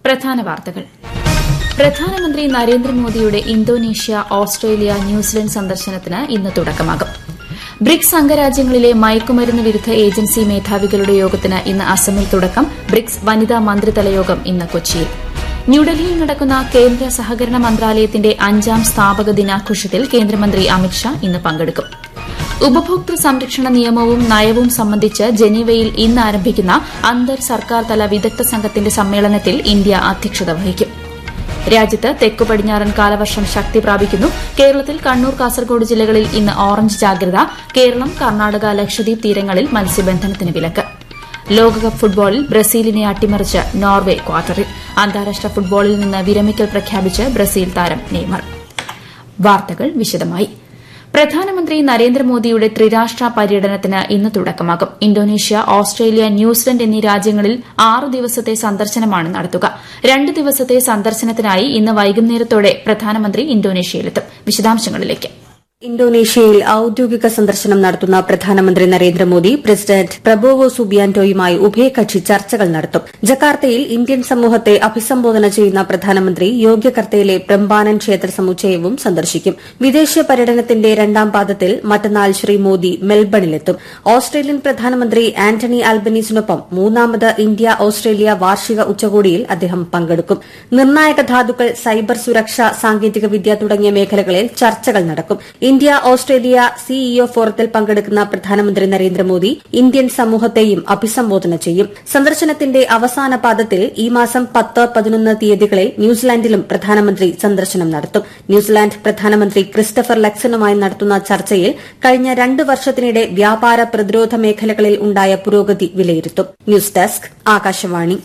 പ്രധാന വാർത്തകൾ പ്രധാനമന്ത്രി നരേന്ദ്രമോദിയുടെ ഇന്തോനേഷ്യ ഓസ്ട്രേലിയ ന്യൂസിലൻഡ് സന്ദർശനത്തിന് ഇന്ന് തുടക്കമാകും ബ്രിക്സ് അംഗരാജ്യങ്ങളിലെ മയക്കുമരുന്ന് വിരുദ്ധ ഏജൻസി മേധാവികളുടെ യോഗത്തിന് ഇന്ന് അസമിൽ തുടക്കം ബ്രിക്സ് വനിതാ മന്ത്രിതല യോഗം ഇന്ന് കൊച്ചിയിൽ ന്യൂഡൽഹിയിൽ നടക്കുന്ന കേന്ദ്ര സഹകരണ മന്ത്രാലയത്തിന്റെ അഞ്ചാം സ്ഥാപക ദിനാഘോഷത്തിൽ കേന്ദ്രമന്ത്രി അമിത്ഷാ ഇന്ന് പങ്കെടുക്കും ഉപഭോക്തൃ സംരക്ഷണ നിയമവും നയവും സംബന്ധിച്ച് ജനീവയിൽ ഇന്ന് ആരംഭിക്കുന്ന അന്തർ സർക്കാർ തല വിദഗ്ധ സംഘത്തിന്റെ സമ്മേളനത്തിൽ ഇന്ത്യ അധ്യക്ഷത വഹിക്കും രാജ്യത്ത് തെക്കു പടിഞ്ഞാറൻ കാലവർഷം ശക്തി പ്രാപിക്കുന്നു കേരളത്തിൽ കണ്ണൂർ കാസർഗോഡ് ജില്ലകളിൽ ഇന്ന് ഓറഞ്ച് ജാഗ്രത കേരളം കർണാടക ലക്ഷദ്വീപ് തീരങ്ങളിൽ മത്സ്യബന്ധനത്തിന് വിലക്ക് ലോകകപ്പ് ഫുട്ബോളിൽ ബ്രസീലിനെ അട്ടിമറിച്ച് നോർവെ ക്വാർട്ടറിൽ അന്താരാഷ്ട്ര ഫുട്ബോളിൽ നിന്ന് വിരമിക്കൽ പ്രഖ്യാപിച്ച് ബ്രസീൽ താരം നെയ്മർ വാർത്തകൾ വിശദമായി പ്രധാനമന്ത്രി നരേന്ദ്രമോദിയുടെ ത്രിരാഷ്ട്ര പര്യടനത്തിന് ഇന്ന് തുടക്കമാകും ഇന്തോനേഷ്യ ഓസ്ട്രേലിയ ന്യൂസിലൻഡ് എന്നീ രാജ്യങ്ങളിൽ ആറ് ദിവസത്തെ സന്ദർശനമാണ് നടത്തുക രണ്ട് ദിവസത്തെ സന്ദർശനത്തിനായി ഇന്ന് വൈകുന്നേരത്തോടെ പ്രധാനമന്ത്രി ഇന്തോനേഷ്യയിലെത്തും വിശദാംശങ്ങളിലേക്ക് ഇന്തോനേഷ്യയിൽ ഔദ്യോഗിക സന്ദർശനം നടത്തുന്ന പ്രധാനമന്ത്രി നരേന്ദ്രമോദി പ്രസിഡന്റ് പ്രബോവോ സുബിയാന്റോയുമായി ഉഭയകക്ഷി ചർച്ചകൾ നടത്തും ജക്കാർത്തയിൽ ഇന്ത്യൻ സമൂഹത്തെ അഭിസംബോധന ചെയ്യുന്ന പ്രധാനമന്ത്രി യോഗ്യകർത്തയിലെ പ്രംബാനൻ ക്ഷേത്ര സമുച്ചയവും സന്ദർശിക്കും വിദേശ പര്യടനത്തിന്റെ രണ്ടാം പാദത്തിൽ മറ്റന്നാൾ ശ്രീ മോദി മെൽബണിലെത്തും ഓസ്ട്രേലിയൻ പ്രധാനമന്ത്രി ആന്റണി ആൽബനീസിനൊപ്പം മൂന്നാമത് ഇന്ത്യ ഓസ്ട്രേലിയ വാർഷിക ഉച്ചകോടിയിൽ അദ്ദേഹം പങ്കെടുക്കും നിർണായക ധാതുക്കൾ സൈബർ സുരക്ഷ സാങ്കേതികവിദ്യ തുടങ്ങിയ മേഖലകളിൽ ചർച്ചകൾ നടക്കും ഇന്ത്യ ഓസ്ട്രേലിയ സിഇഒ ഫോറത്തിൽ പങ്കെടുക്കുന്ന പ്രധാനമന്ത്രി നരേന്ദ്രമോദി ഇന്ത്യൻ സമൂഹത്തെയും അഭിസംബോധന ചെയ്യും സന്ദർശനത്തിന്റെ അവസാന പാദത്തിൽ ഈ മാസം പത്ത് പതിനൊന്ന് തീയതികളിൽ ന്യൂസിലാൻഡിലും പ്രധാനമന്ത്രി സന്ദർശനം നടത്തും ന്യൂസിലാൻഡ് പ്രധാനമന്ത്രി ക്രിസ്റ്റഫർ ലക്സനുമായി നടത്തുന്ന ചർച്ചയിൽ കഴിഞ്ഞ രണ്ട് വർഷത്തിനിടെ വ്യാപാര പ്രതിരോധ മേഖലകളിൽ ഉണ്ടായ പുരോഗതി വിലയിരുത്തും ന്യൂസ് ഡെസ്ക് ആകാശവാണി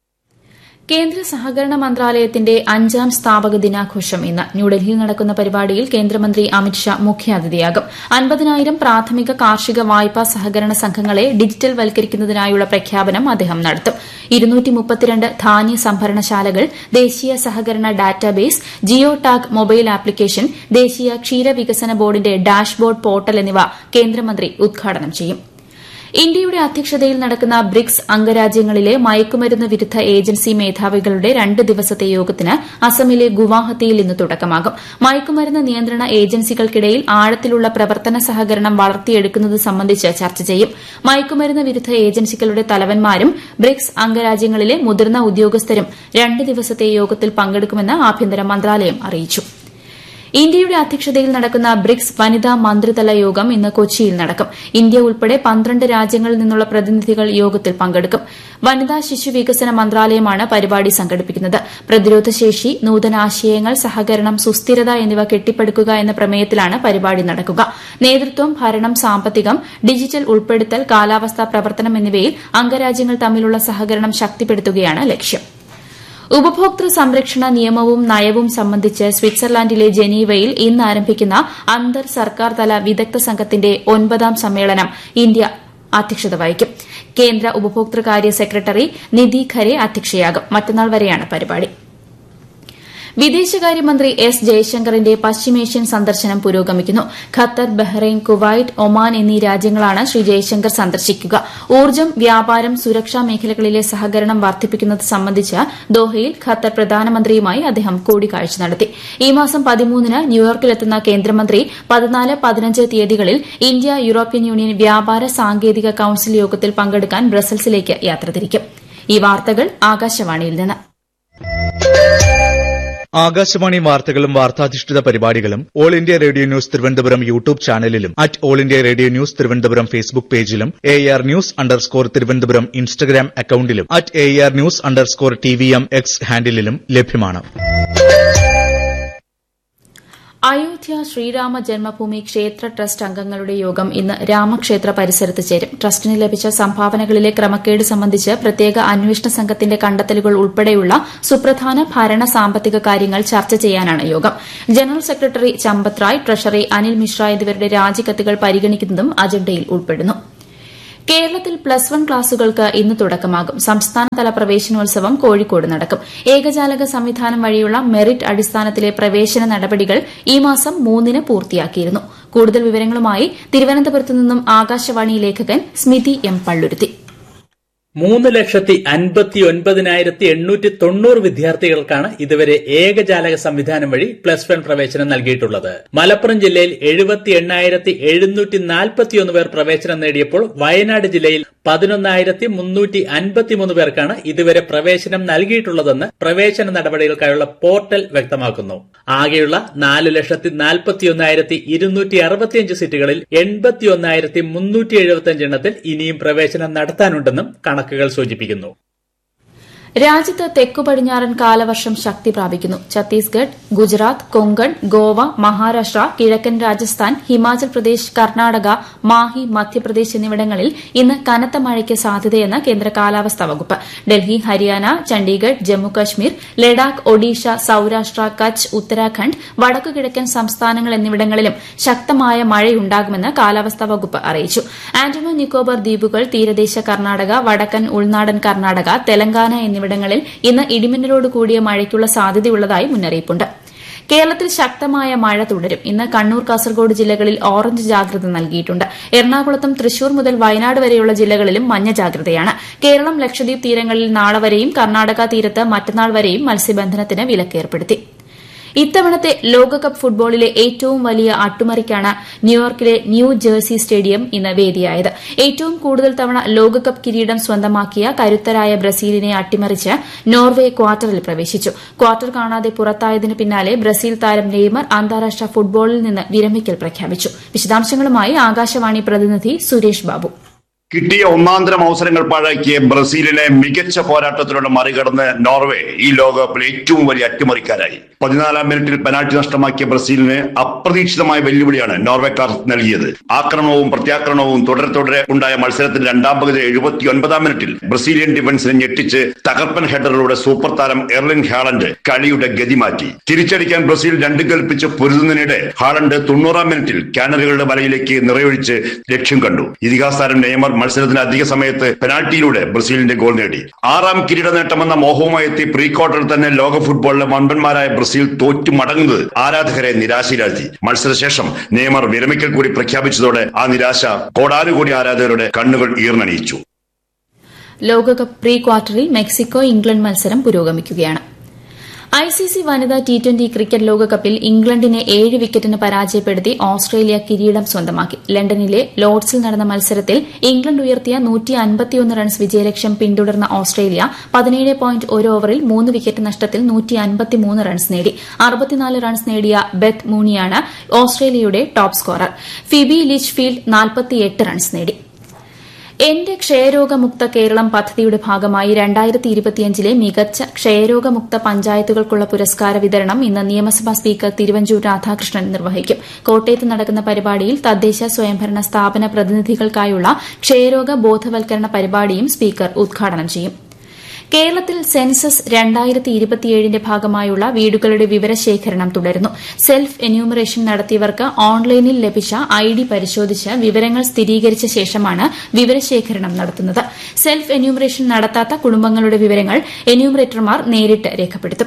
കേന്ദ്ര സഹകരണ മന്ത്രാലയത്തിന്റെ അഞ്ചാം സ്ഥാപക ദിനാഘോഷം ഇന്ന് ന്യൂഡൽഹിയിൽ നടക്കുന്ന പരിപാടിയിൽ കേന്ദ്രമന്ത്രി അമിത്ഷാ മുഖ്യാതിഥിയാകും അൻപതിനായിരം പ്രാഥമിക കാർഷിക വായ്പാ സഹകരണ സംഘങ്ങളെ ഡിജിറ്റൽ വൽക്കരിക്കുന്നതിനായുള്ള പ്രഖ്യാപനം അദ്ദേഹം നടത്തും ധാന്യ സംഭരണശാലകൾ ദേശീയ സഹകരണ database geo tag mobile application ദേശീയ ക്ഷീരവികസന ബോർഡിന്റെ ഡാഷ്ബോർഡ് പോർട്ടൽ എന്നിവ കേന്ദ്രമന്ത്രി ഉദ്ഘാടനം ചെയ്യും ഇന്ത്യയുടെ അധ്യക്ഷതയിൽ നടക്കുന്ന ബ്രിക്സ് അംഗരാജ്യങ്ങളിലെ മയക്കുമരുന്ന് വിരുദ്ധ ഏജൻസി മേധാവികളുടെ രണ്ട് ദിവസത്തെ യോഗത്തിന് അസമിലെ ഗുവാഹത്തിയിൽ ഇന്ന് തുടക്കമാകും മയക്കുമരുന്ന് നിയന്ത്രണ ഏജൻസികൾക്കിടയിൽ ആഴത്തിലുള്ള പ്രവർത്തന സഹകരണം വളർത്തിയെടുക്കുന്നത് സംബന്ധിച്ച് ചർച്ച ചെയ്യും മയക്കുമരുന്ന് വിരുദ്ധ ഏജൻസികളുടെ തലവന്മാരും ബ്രിക്സ് അംഗരാജ്യങ്ങളിലെ മുതിർന്ന ഉദ്യോഗസ്ഥരും രണ്ട് ദിവസത്തെ യോഗത്തിൽ പങ്കെടുക്കുമെന്ന് ആഭ്യന്തര മന്ത്രാലയം അറിയിച്ചു ഇന്ത്യയുടെ അധ്യക്ഷതയിൽ നടക്കുന്ന ബ്രിക്സ് വനിതാ മന്ത്രിതല യോഗം ഇന്ന് കൊച്ചിയിൽ നടക്കും ഇന്ത്യ ഉൾപ്പെടെ പന്ത്രണ്ട് രാജ്യങ്ങളിൽ നിന്നുള്ള പ്രതിനിധികൾ യോഗത്തിൽ പങ്കെടുക്കും വനിതാ ശിശു വികസന മന്ത്രാലയമാണ് പരിപാടി സംഘടിപ്പിക്കുന്നത് പ്രതിരോധശേഷി നൂതനാശയങ്ങൾ സഹകരണം സുസ്ഥിരത എന്നിവ കെട്ടിപ്പടുക്കുക എന്ന പ്രമേയത്തിലാണ് പരിപാടി നടക്കുക നേതൃത്വം ഭരണം സാമ്പത്തികം ഡിജിറ്റൽ ഉൾപ്പെടുത്തൽ കാലാവസ്ഥാ പ്രവർത്തനം എന്നിവയിൽ അംഗരാജ്യങ്ങൾ തമ്മിലുള്ള സഹകരണം ശക്തിപ്പെടുത്തുകയാണ് ലക്ഷ്യം ഉപഭോക്തൃ സംരക്ഷണ നിയമവും നയവും സംബന്ധിച്ച് സ്വിറ്റ്സർലാൻഡിലെ ജനീവയിൽ ഇന്ന് ആരംഭിക്കുന്ന അന്തർ സർക്കാർ തല വിദഗ്ധ സംഘത്തിന്റെ ഒൻപതാം സമ്മേളനം ഇന്ത്യ അധ്യക്ഷത വഹിക്കും കേന്ദ്ര ഉപഭോക്തൃകാര്യ സെക്രട്ടറി നിധി ഖരെ അധ്യക്ഷയാകും മറ്റന്നാൾ വരെയാണ് പരിപാടി വിദേശകാര്യമന്ത്രി എസ് ജയശങ്കറിന്റെ പശ്ചിമേഷ്യൻ സന്ദർശനം പുരോഗമിക്കുന്നു ഖത്തർ ബഹ്റൈൻ കുവൈറ്റ് ഒമാൻ എന്നീ രാജ്യങ്ങളാണ് ശ്രീ ജയശങ്കർ സന്ദർശിക്കുക ഊർജ്ജം വ്യാപാരം സുരക്ഷാ മേഖലകളിലെ സഹകരണം വർദ്ധിപ്പിക്കുന്നത് സംബന്ധിച്ച് ദോഹയിൽ ഖത്തർ പ്രധാനമന്ത്രിയുമായി അദ്ദേഹം കൂടിക്കാഴ്ച നടത്തി ഈ മാസം പതിമൂന്നിന് ന്യൂയോർക്കിലെത്തുന്ന കേന്ദ്രമന്ത്രി പതിനാല് പതിനഞ്ച് തീയതികളിൽ ഇന്ത്യ യൂറോപ്യൻ യൂണിയൻ വ്യാപാര സാങ്കേതിക കൌൺസിൽ യോഗത്തിൽ പങ്കെടുക്കാൻ ബ്രസൽസിലേക്ക് യാത്ര തിരിക്കും ഈ വാർത്തകൾ ആകാശവാണിയിൽ നിന്ന് ആകാശവാണി വാർത്തകളും വാർത്താധിഷ്ഠിത പരിപാടികളും all India radio news Thiruvananthapuram YouTube ചാനലിലും at all India radio news Thiruvananthapuram Facebook പേജിലും A R news underscore Thiruvananthapuram Instagram അക്കൌണ്ടിലും at A R news underscore T V M X ഹാൻഡിലും ലഭ്യമാണ് അയോധ്യ ശ്രീരാമ ജന്മഭൂമി ക്ഷേത്ര ട്രസ്റ്റ് അംഗങ്ങളുടെ യോഗം ഇന്ന് രാമക്ഷേത്ര പരിസരത്ത് ചേരും ട്രസ്റ്റിന് ലഭിച്ച സംഭാവനകളിലെ ക്രമക്കേട് സംബന്ധിച്ച് പ്രത്യേക അന്വേഷണ സംഘത്തിന്റെ കണ്ടെത്തലുകൾ ഉൾപ്പെടെയുള്ള സുപ്രധാന ഭരണ സാമ്പത്തിക കാര്യങ്ങൾ ചർച്ച ചെയ്യാനാണ് യോഗം general secretary Champat Rai treasurer Anil Mishra എന്നിവരുടെ രാജിക്കത്തുകൾ പരിഗണിക്കുന്നതും അജണ്ടയിൽ ഉൾപ്പെടുന്നു കേരളത്തിൽ പ്ലസ് വൺ ക്ലാസുകൾക്ക് ഇന്ന് തുടക്കമാകും സംസ്ഥാനതല പ്രവേശനോത്സവം കോഴിക്കോട് നടക്കും ഏകജാലക സംവിധാനം വഴിയുള്ള മെറിറ്റ് അടിസ്ഥാനത്തിലെ പ്രവേശന നടപടികൾ ഈ മാസം മൂന്നിന് പൂർത്തിയാക്കിയിരുന്നു കൂടുതൽ വിവരങ്ങളുമായി തിരുവനന്തപുരത്ത് നിന്നും ആകാശവാണി ലേഖകൻ സ്മിതി എം പള്ളുരുത്തി മൂന്ന് ലക്ഷത്തി അൻപത്തി ഒൻപതിനായിരത്തി എണ്ണൂറ്റി തൊണ്ണൂറ് വിദ്യാർത്ഥികൾക്കാണ് ഇതുവരെ ഏകജാലക സംവിധാനം വഴി പ്ലസ് വൺ പ്രവേശനം നൽകിയിട്ടുള്ളത് മലപ്പുറം ജില്ലയിൽ എഴുപത്തി എണ്ണായിരത്തി എഴുന്നൂറ്റി നാൽപ്പത്തിയൊന്ന് പേർ പ്രവേശനം നേടിയപ്പോൾ വയനാട് ജില്ലയിൽ പതിനൊന്നായിരത്തി മുന്നൂറ്റി അൻപത്തിമൂന്ന് പേർക്കാണ് ഇതുവരെ പ്രവേശനം നൽകിയിട്ടുള്ളതെന്ന് പ്രവേശന നടപടികൾക്കായുള്ള പോർട്ടൽ വ്യക്തമാക്കുന്നു ആകെയുള്ള നാല് ലക്ഷത്തി നാൽപ്പത്തിയൊന്നായിരത്തി ഇരുന്നൂറ്റി അറുപത്തിയഞ്ച് സീറ്റുകളിൽ എൺപത്തിയൊന്നായിരത്തി മുന്നൂറ്റി എഴുപത്തിയഞ്ച് എണ്ണത്തിൽ ഇനിയും പ്രവേശനം നടത്താനുണ്ടെന്നും കണക്കുകൾ സൂചിപ്പിക്കുന്നു രാജ്യത്ത് തെക്കു പടിഞ്ഞാറൻ കാലവർഷം ശക്തി പ്രാപിക്കുന്നു ഛത്തീസ്ഗഡ് ഗുജറാത്ത് കൊങ്കൺ ഗോവ മഹാരാഷ്ട്ര കിഴക്കൻ രാജസ്ഥാൻ ഹിമാചൽ പ്രദേശ് കർണാടക മാഹി മധ്യപ്രദേശ് എന്നിവിടങ്ങളിൽ ഇന്ന് കനത്ത മഴയ്ക്ക് സാധ്യതയെന്ന് കേന്ദ്ര കാലാവസ്ഥാ വകുപ്പ് ഡൽഹി ഹരിയാന ചണ്ഡീഗഡ് ജമ്മുകശ്മീർ ലഡാക്ക് ഒഡീഷ സൌരാഷ്ട്ര കച്ച് ഉത്തരാഖണ്ഡ് വടക്കു കിഴക്കൻ സംസ്ഥാനങ്ങൾ എന്നിവിടങ്ങളിലും ശക്തമായ മഴയുണ്ടാകുമെന്ന് കാലാവസ്ഥാ വകുപ്പ് അറിയിച്ചു ആൻഡമാൻ നിക്കോബാർ ദ്വീപുകൾ തീരദേശ കർണാടക വടക്കൻ ഉൾനാടൻ കർണാടക തെലങ്കാന എന്നിവിടങ്ങളിൽ ഇന്ന് ഇടിമിന്നലോട് കൂടിയ മഴയ്ക്കുള്ള സാധ്യതയുള്ളതായി മുന്നറിയിപ്പുണ്ട് കേരളത്തിൽ ശക്തമായ മഴ തുടരും ഇന്ന് കണ്ണൂർ കാസർഗോഡ് ജില്ലകളിൽ ഓറഞ്ച് ജാഗ്രത നൽകിയിട്ടുണ്ട് എറണാകുളത്തും തൃശൂർ മുതൽ വയനാട് വരെയുള്ള ജില്ലകളിലും മഞ്ഞ ജാഗ്രതയാണ് കേരളം ലക്ഷദ്വീപ് തീരങ്ങളിൽ നാളെ വരെയും കർണാടക തീരത്ത് മറ്റന്നാൾ വരെയും മത്സ്യബന്ധനത്തിന് വിലക്കേർപ്പെടുത്തി ഇത്തവണത്തെ ലോകകപ്പ് ഫുട്ബോളിലെ ഏറ്റവും വലിയ അട്ടിമറിക്കാണ് ന്യൂയോർക്കിലെ ന്യൂ ജേഴ്സി സ്റ്റേഡിയം ഇന്ന് വേദിയായത് ഏറ്റവും കൂടുതൽ തവണ ലോകകപ്പ് കിരീടം സ്വന്തമാക്കിയ കരുത്തരായ ബ്രസീലിനെ അട്ടിമറിച്ച് നോർവെ ക്വാർട്ടറിൽ പ്രവേശിച്ചു ക്വാർട്ടർ കാണാതെ പുറത്തായതിന് പിന്നാലെ ബ്രസീൽ താരം നെയ്മർ അന്താരാഷ്ട്ര ഫുട്ബോളിൽ നിന്ന് വിരമിക്കൽ പ്രഖ്യാപിച്ചു വിശദാംശങ്ങളുമായി ആകാശവാണി പ്രതിനിധി സുരേഷ് ബാബു കിട്ടിയ ഒന്നാന്തരം അവസരങ്ങൾ പാഴാക്കിയ ബ്രസീലിനെ മികച്ച പോരാട്ടത്തിലൂടെ മറികടന്ന് നോർവേ ഈ ലോകകപ്പിൽ ഏറ്റവും വലിയ അട്ടിമറിക്കാരായി പതിനാലാം മിനിറ്റിൽ പെനാൽറ്റി നഷ്ടമാക്കിയ ബ്രസീലിന് അപ്രതീക്ഷിതമായ വെല്ലുവിളിയാണ് നോർവേക്കാർ നൽകിയത് ആക്രമണവും പ്രത്യാക്രമണവും തുടരെ തുടരെ ഉണ്ടായ മത്സരത്തിൽ രണ്ടാം പകുതി എഴുപത്തി ഒൻപതാം മിനിറ്റിൽ ബ്രസീലിയൻ ഡിഫൻസിനെ ഞെട്ടിച്ച് തകർപ്പൻ ഹെഡറിലൂടെ സൂപ്പർ താരം എർലിൻ ഹാളണ്ട് കളിയുടെ ഗതി മാറ്റി തിരിച്ചടിക്കാൻ ബ്രസീൽ രണ്ട് കൽപ്പിച്ച് പൊരുതുന്നതിനിടെ ഹാളണ്ട് തൊണ്ണൂറാം മിനിറ്റിൽ കാനറുകളുടെ വലയിലേക്ക് നിറയൊഴിച്ച് ലക്ഷ്യം കണ്ടു ഇതിഹാസ താരം നെയ്മർ മത്സരത്തിന് അധിക സമയത്ത് പെനാൽറ്റിയിലൂടെ ബ്രസീലിന്റെ ഗോൾ നേടി ആറാം കിരീട നേട്ടമെന്ന മോഹവുമായി എത്തി പ്രീ ക്വാർട്ടറിൽ തന്നെ ലോക ഫുട്ബോളിലെ വമ്പന്മാരായ ബ്രസീൽ തോറ്റു മടങ്ങുന്നത് ആരാധകരെ നിരാശയിലാഴ്ത്തി മത്സരശേഷം നെയ്മർ വിരമിക്കൽ കൂടി പ്രഖ്യാപിച്ചതോടെ ആ നിരാശ കോടാനുകോടി ആരാധകരുടെ കണ്ണുകൾ ഈർന്നണിയിച്ചു ലോകകപ്പ് പ്രീ ക്വാർട്ടറിൽ മെക്സിക്കോ ഇംഗ്ലണ്ട് മത്സരം പുരോഗമിക്കുകയാണ് ഐസിസി വനിതാ ടി ട്വന്റി ക്രിക്കറ്റ് ലോകകപ്പിൽ ഇംഗ്ലണ്ടിനെ ഏഴ് വിക്കറ്റിന് പരാജയപ്പെടുത്തി ഓസ്ട്രേലിയ കിരീടം സ്വന്തമാക്കി ലണ്ടനിലെ ലോർഡ്സിൽ നടന്ന മത്സരത്തിൽ ഇംഗ്ലണ്ട് ഉയർത്തിയ റൺസ് വിജയലക്ഷ്യം പിന്തുടർന്ന ഓസ്ട്രേലിയ പതിനേഴ് പോയിന്റ് ഒരു ഓവറിൽ മൂന്ന് വിക്കറ്റ് നഷ്ടത്തിൽ റൺസ് നേടി അറുപത്തിനാല് റൺസ് നേടിയ ബെത്ത് മൂണിയാണ് ഓസ്ട്രേലിയയുടെ ടോപ്പ് സ്കോറർ ഫിബി ലിച്ച്ഫീൽഡ് നാൽപ്പത്തിയെട്ട് റൺസ് നേടി എന്റെ ക്ഷയരോഗമുക്ത കേരളം പദ്ധതിയുടെ ഭാഗമായി രണ്ടായിരത്തി ഇരുപത്തിയഞ്ചിലെ മികച്ച ക്ഷയരോഗമുക്ത പഞ്ചായത്തുകൾക്കുള്ള പുരസ്കാര വിതരണം ഇന്ന് നിയമസഭാ സ്പീക്കർ തിരുവഞ്ചൂർ രാധാകൃഷ്ണൻ നിർവഹിക്കും കോട്ടയത്ത് നടക്കുന്ന പരിപാടിയിൽ തദ്ദേശ സ്വയംഭരണ സ്ഥാപന പ്രതിനിധികൾക്കായുള്ള ക്ഷയരോഗ ബോധവൽക്കരണ പരിപാടിയും സ്പീക്കർ ഉദ്ഘാടനം ചെയ്യും കേരളത്തിൽ സെൻസസ് രണ്ടായിരത്തി ഇരുപത്തിയേഴിന്റെ ഭാഗമായുള്ള വീടുകളുടെ വിവരശേഖരണം തുടരുന്നു സെൽഫ് എന്യൂമറേഷൻ നടത്തിയവർക്ക് ഓൺലൈനിൽ ലഭിച്ച ഐ ഡി പരിശോധിച്ച് വിവരങ്ങൾ സ്ഥിരീകരിച്ച ശേഷമാണ് വിവരശേഖരണം നടത്തുന്നത് സെൽഫ് എന്യൂമറേഷൻ നടത്താത്ത കുടുംബങ്ങളുടെ വിവരങ്ങൾ എന്യൂമറേറ്റർമാർ നേരിട്ട് രേഖപ്പെടുത്തും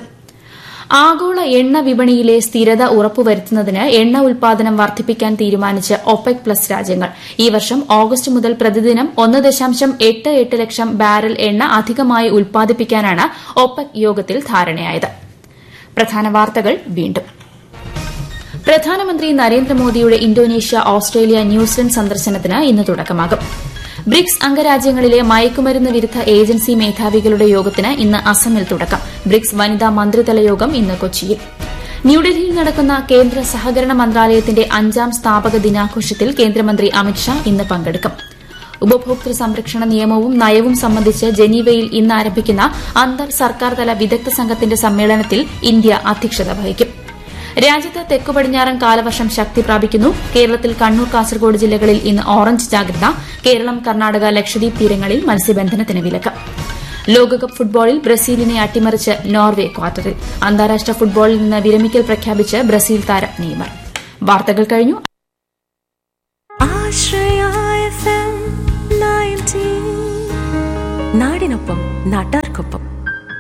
ആഗോള എണ്ണ വിപണിയിലെ സ്ഥിരത ഉറപ്പുവരുത്തുന്നതിന് എണ്ണ ഉൽപാദനം വർദ്ധിപ്പിക്കാൻ തീരുമാനിച്ച് ഒപെക് പ്ലസ് രാജ്യങ്ങൾ ഈ വർഷം ഓഗസ്റ്റ് മുതൽ പ്രതിദിനം ഒന്ന് ദശാംശം എട്ട് എട്ട് ലക്ഷം ബാരൽ എണ്ണ അധികമായി ഉൽപ്പാദിപ്പിക്കാനാണ് ഒപെക് യോഗത്തിൽ ധാരണയായത് പ്രധാന വാർത്തകൾ വീണ്ടും പ്രധാനമന്ത്രി നരേന്ദ്രമോദിയുടെ ഇന്തോനേഷ്യ ഓസ്ട്രേലിയ ന്യൂസിലൻഡ് സന്ദർശനത്തിന് ഇന്ന് തുടക്കമാകും ബ്രിക്സ് അംഗരാജ്യങ്ങളിലെ മയക്കുമരുന്ന് വിരുദ്ധ ഏജൻസി മേധാവികളുടെ യോഗത്തിന് ഇന്ന് അസമിൽ തുടക്കം ബ്രിക്സ് വനിതാ മന്ത്രിതല യോഗം ഇന്ന് കൊച്ചിയിൽ ന്യൂഡൽഹിയിൽ നടക്കുന്ന കേന്ദ്ര സഹകരണ മന്ത്രാലയത്തിന്റെ അഞ്ചാം സ്ഥാപക ദിനാഘോഷത്തിൽ കേന്ദ്രമന്ത്രി അമിത്ഷാ ഇന്ന് പങ്കെടുക്കും ഉപഭോക്തൃ സംരക്ഷണ നിയമവും നയവും സംബന്ധിച്ച് ജനീവയിൽ ഇന്ന് ആരംഭിക്കുന്ന അന്തർ സർക്കാർ തല വിദഗ്ധ സംഘത്തിന്റെ സമ്മേളനത്തിൽ ഇന്ത്യ അധ്യക്ഷത വഹിക്കും രാജ്യത്ത് തെക്കു പടിഞ്ഞാറൻ കാലവർഷം ശക്തി പ്രാപിക്കുന്നു കേരളത്തിൽ കണ്ണൂർ കാസർഗോഡ് ജില്ലകളിൽ ഇന്ന് ഓറഞ്ച് ജാഗ്രത കേരളം കർണാടക ലക്ഷദ്വീപ് തീരങ്ങളിൽ മത്സ്യബന്ധനത്തിന് വിലക്ക് ലോകകപ്പ് ഫുട്ബോളിൽ ബ്രസീലിനെ അട്ടിമറിച്ച് നോർവെ ക്വാർട്ടറിൽ അന്താരാഷ്ട്ര ഫുട്ബോളിൽ നിന്ന് വിരമിക്കൽ പ്രഖ്യാപിച്ച് ബ്രസീൽ താരം നെയ്മർ വാർത്തകൾ കഴിഞ്ഞു നാടിനൊപ്പം നാട്ടാർക്കൊപ്പം